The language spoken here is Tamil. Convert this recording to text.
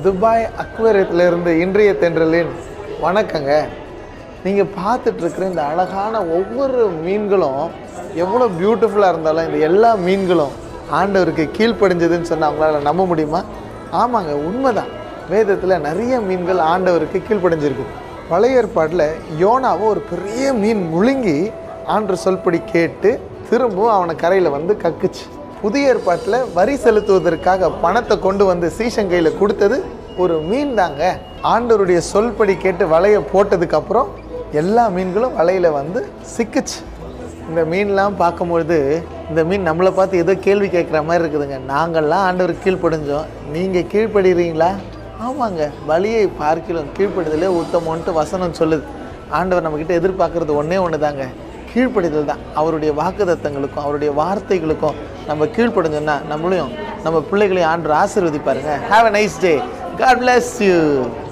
துபாய் அக்வேரியத்திலிருந்து இன்றைய தென்றலின் வணக்கங்க நீங்கள் பார்த்துட்டு இருக்கிற இந்த அழகான ஒவ்வொரு மீன்களும் எவ்வளோ பியூட்டிஃபுல்லாக இருந்தாலும் இந்த எல்லா மீன்களும் ஆண்டவருக்கு கீழ்ப்படிஞ்சதுன்னு சொன்னால் அவங்களால நம்ப முடியுமா ஆமாங்க உண்மைதான் வேதத்தில் நிறைய மீன்கள் ஆண்டவருக்கு கீழ்ப்படிஞ்சிருக்கு பழைய ஏற்பாட்டில் யோனாவை ஒரு பெரிய மீன் முழுங்கி ஆண்டு சொல்படி கேட்டு திரும்பவும் அவனை கரையில் வந்து கக்குச்சு புதிய ஏற்பாட்டில் வரி செலுத்துவதற்காக பணத்தை கொண்டு வந்து சீசங்கையில் கொடுத்தது ஒரு மீன் தாங்க ஆண்டவருடைய சொல்படி கேட்டு வலையை போட்டதுக்கப்புறம் எல்லா மீன்களும் வலையில் வந்து சிக்குச்சு இந்த மீன்லாம் பார்க்கும்பொழுது இந்த மீன் நம்மளை பார்த்து ஏதோ கேள்வி கேட்குற மாதிரி இருக்குதுங்க நாங்கள்லாம் ஆண்டவருக்கு கீழ்ப்படிஞ்சோம் நீங்கள் கீழ்ப்படுறீங்களா ஆமாங்க பலியை பார்க்கிலும் கீழ்ப்படுதலே உத்தமன்ட்டு வசனம் சொல்லுது ஆண்டவர் நம்மக்கிட்ட எதிர்பார்க்குறது ஒன்றே ஒன்று தாங்க கீழ்ப்படிதல் தான் அவருடைய வாக்குதத்தங்களுக்கும் அவருடைய வார்த்தைகளுக்கும் நம்ம கீழ்ப்படிஞ்சோன்னா நம்மளையும் நம்ம பிள்ளைகளையும் ஆண்டு ஆசீர்வதிப்பாருங்க have a nice day God bless you